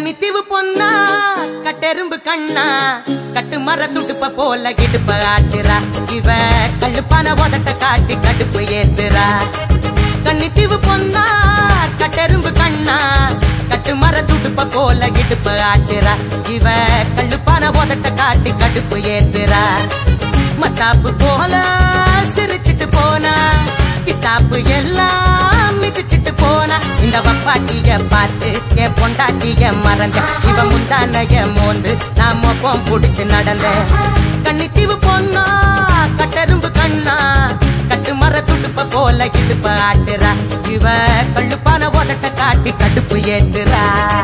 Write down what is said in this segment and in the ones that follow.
கன்னித்தீவு பொண்ணா கட்டெரும்பு கண்ணா கட்டு மர துடுப்ப போல இடுப்ப ஆட்டுறா இவ கழுப்பான உதட்ட காட்டி கடுப்பு ஏத்துறா கன்னித்தீவு பொண்ணா கட்டெரும்பு கண்ணா கட்டு மர துடுப்ப போல இடுப்ப ஆட்டுறா இவ கழுப்பான உதட்ட காட்டி கடுப்பு ஏத்துறா மத்தாப்பு போல சிரிச்சிட்டு போனா கித்தாப்பு எல்லாம் மிதிச்சிட்டு போனா இந்த வப்பாட்டிய பார்த்து என் பொண்டாட்டிய மறந்த இவ முந்தானைய மோந்து நான் மொப்பம் புடிச்சு நடந்த கன்னித்தீவு பொண்ணா கட்டெரும்பு கண்ணா கட்டு மர துடுப்ப போல இடுப்ப ஆட்டுறா இவ கழுப்பான உடட்ட காட்டி கடுப்பு ஏத்துறா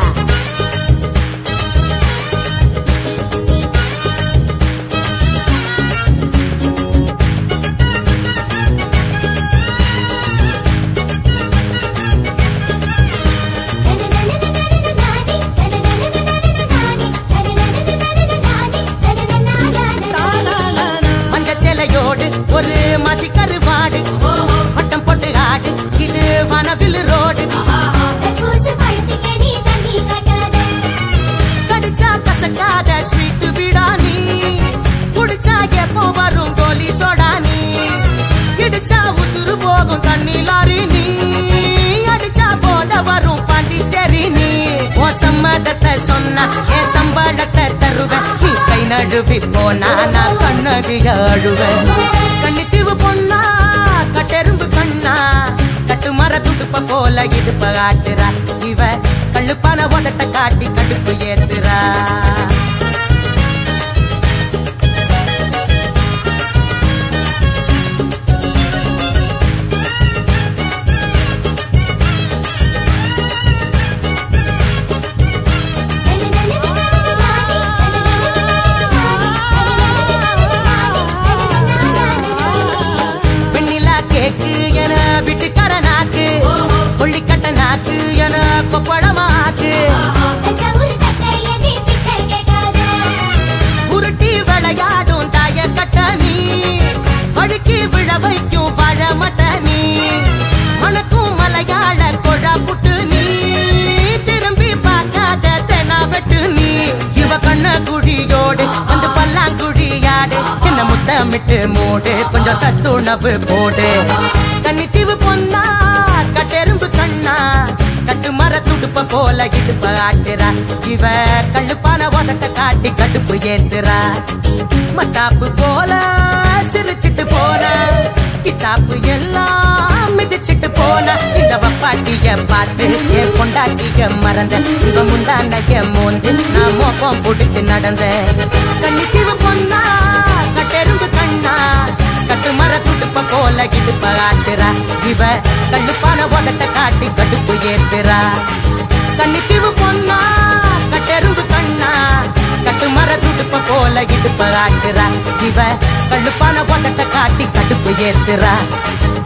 மஞ்ச சேலையோடு ஒரு மசி கருவாடு வட்டம் போட்டு ஆடு இது வனவில் ரோடு கடிச்சா கசக்காத ஸ்வீட் விடானி குடிச்சா எப்போ வரும் கோலி சோடானி இடிச்சா உசுறு போகும் தண்ணி லாரி நீ அடிச்சா போத வரும் பாண்டிச்சேரி நீ ஓ சம்மதத்தை சொன்னா என் சம்பளத்தை தருவேன் நீ கை நழுவி போனா நான் கண்ணகிய அழுவேன் கண்ணித்தீவு பொண்ணா கட்டெரும்பு கண்ணா கட்டு மர துடுப்ப போல இடுப்ப ஆட்டுறா இவ கழுப்பான உதட்ட காட்டி கடுப்பு ஏத்துறா வெண்ணிலா கேக்கு என வீட்டுக்கார நாக்கு கொள்ளிக்கட்ட நாக்கு என கொப்பளமாக்கு உருட்டி விளையாடும் தாய கட்ட நீ வழுக்கி விழ வைக்கும் பழமட்ட நீ மணக்கும் மலையாள கொழா புட்டு நீ திரும்பி பார்க்காத தெனா வெட்டு நீ இவ கண்ண குழியோடு வந்து பல்லாங்குழியாடு என்ன முத்தமிட்டு மூடு கொஞ்சம் சத்துணவு போடு கன்னித்தீவு பொண்ணா கட்டெரும்பு கண்ணா கட்டு மர துடுப்ப போல இடுப்ப ஆட்டுறா இவ கழுப்பான உதட்ட காட்டி கடுப்பு ஏத்துறா மத்தாப்பு போல சிரிச்சிட்டு போன கிச்சாப்பு எல்லாம் மிதிச்சிட்டு போன இந்த வப்பாட்டிய பார்த்து என் பொண்டாட்டிய மறந்த இவ முந்தாண்டைய மோந்து நான் மோப்பம் புடிச்சு நடந்த கன்னித்தீவு பொண்ணா கட்டெரும்பு கண்ணா கட்டு மர துடுப்ப போல இடுப்ப ஆட்டுறா இவ கழுப்பான உதட்ட காட்டி கடுப்பு ஏத்துறா கன்னித்தீவு பொண்ணா கட்டெரும்பு கண்ணா கட்டு மர துடுப்ப போல இடுப்ப ஆட்டுறா இவ கழுப்பான உதட்ட காட்டி கடுப்பு ஏத்துறா